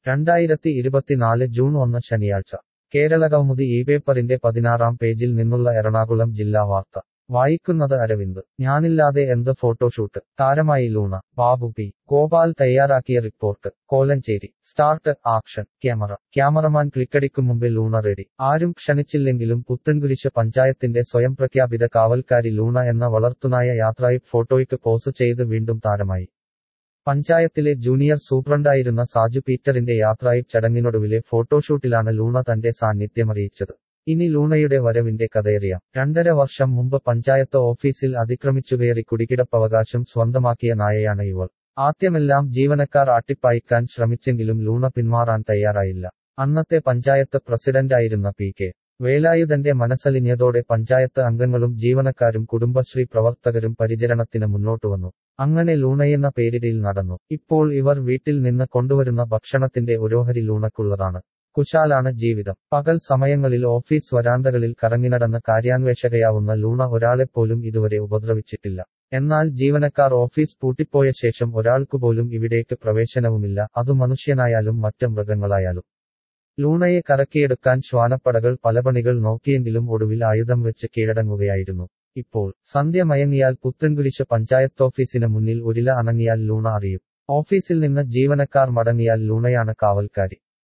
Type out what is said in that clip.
രണ്ടായിരത്തി ഇരുപത്തിനാല് ജൂൺ ഒന്ന് ശനിയാഴ്ച കേരളകൗമുദി ഈ പേപ്പറിന്റെ പതിനാറാം പേജിൽ നിന്നുള്ള എറണാകുളം ജില്ലാ വാർത്ത വായിക്കുന്നത് അരവിന്ദ് ഞാനില്ലാതെ എന്ത് ഫോട്ടോഷൂട്ട് താരമായി ലൂണ ബാബു പി ഗോപാൽ തയ്യാറാക്കിയ report Kolenchery start action camera cameraman ക്ലിക്കടിക്കും മുമ്പേ ലൂണ റെഡി ആരും ക്ഷണിച്ചില്ലെങ്കിലും പുത്തൻകുരിശ് പഞ്ചായത്തിന്റെ സ്വയം പ്രഖ്യാപിത കാവൽക്കാരി ലൂണ എന്ന വളർത്തുനായ യാത്രയിൽ ഫോട്ടോയ്ക്ക് പോസ് ചെയ്ത് വീണ്ടും താരമായി പഞ്ചായത്തിലെ ജൂനിയർ സൂപ്രണ്ടായിരുന്ന സാജു പീറ്ററിന്റെ യാത്രായി ചടങ്ങിനൊടുവിലെ ഫോട്ടോഷൂട്ടിലാണ് ലൂണ തന്റെ സാന്നിധ്യമറിയിച്ചത് ഇനി ലൂണയുടെ വരവിന്റെ കഥയറിയാം രണ്ടര വർഷം മുമ്പ് പഞ്ചായത്ത് ഓഫീസിൽ അതിക്രമിച്ചുകയറി കുടികിടപ്പവകാശം സ്വന്തമാക്കിയ നായയാണ് ഇവൾ ആദ്യമെല്ലാം ജീവനക്കാർ അട്ടിപ്പായിക്കാൻ ശ്രമിച്ചെങ്കിലും ലൂണ പിന്മാറാൻ തയ്യാറായില്ല അന്നത്തെ പഞ്ചായത്ത് പ്രസിഡന്റായിരുന്ന പി കെ വേലായുധന്റെ മനസ്സലിഞ്ഞതോടെ പഞ്ചായത്ത് അംഗങ്ങളും ജീവനക്കാരും കുടുംബശ്രീ പ്രവർത്തകരും പരിചരണത്തിന് മുന്നോട്ടുവന്നു അങ്ങനെ ലൂണയെന്ന പേരിടിയിൽ നടന്നു ഇപ്പോൾ ഇവർ വീട്ടിൽ നിന്ന് കൊണ്ടുവരുന്ന ഭക്ഷണത്തിന്റെ ഓരോഹരി ലൂണക്കുള്ളതാണ് കുശാലാണ് ജീവിതം പകൽ സമയങ്ങളിൽ ഓഫീസ് വരാന്തകളിൽ കറങ്ങിനടന്ന് കാര്യാന്വേഷകയാവുന്ന ലൂണ ഒരാളെപ്പോലും ഇതുവരെ ഉപദ്രവിച്ചിട്ടില്ല എന്നാൽ ജീവനക്കാർ ഓഫീസ് പൂട്ടിപ്പോയ ശേഷം ഒരാൾക്കുപോലും ഇവിടേക്ക് പ്രവേശനവുമില്ല അതു മനുഷ്യനായാലും മറ്റ് മൃഗങ്ങളായാലും ലൂണയെ കറക്കിയെടുക്കാൻ ശ്വാനപ്പടകൾ പല പണികൾ നോക്കിയെങ്കിലും ഒടുവിൽ ആയുധം വെച്ച് കീഴടങ്ങുകയായിരുന്നു ഇപ്പോൾ സന്ധ്യ മയങ്ങിയാൽ പുത്തൻകുരിശ് പഞ്ചായത്തോഫീസിന് മുന്നിൽ ഒരില അനങ്ങിയാൽ ലൂണ അറിയും ഓഫീസിൽ നിന്ന് ജീവനക്കാർ മടങ്ങിയാൽ ലൂണയാണ് കാവൽക്കാരി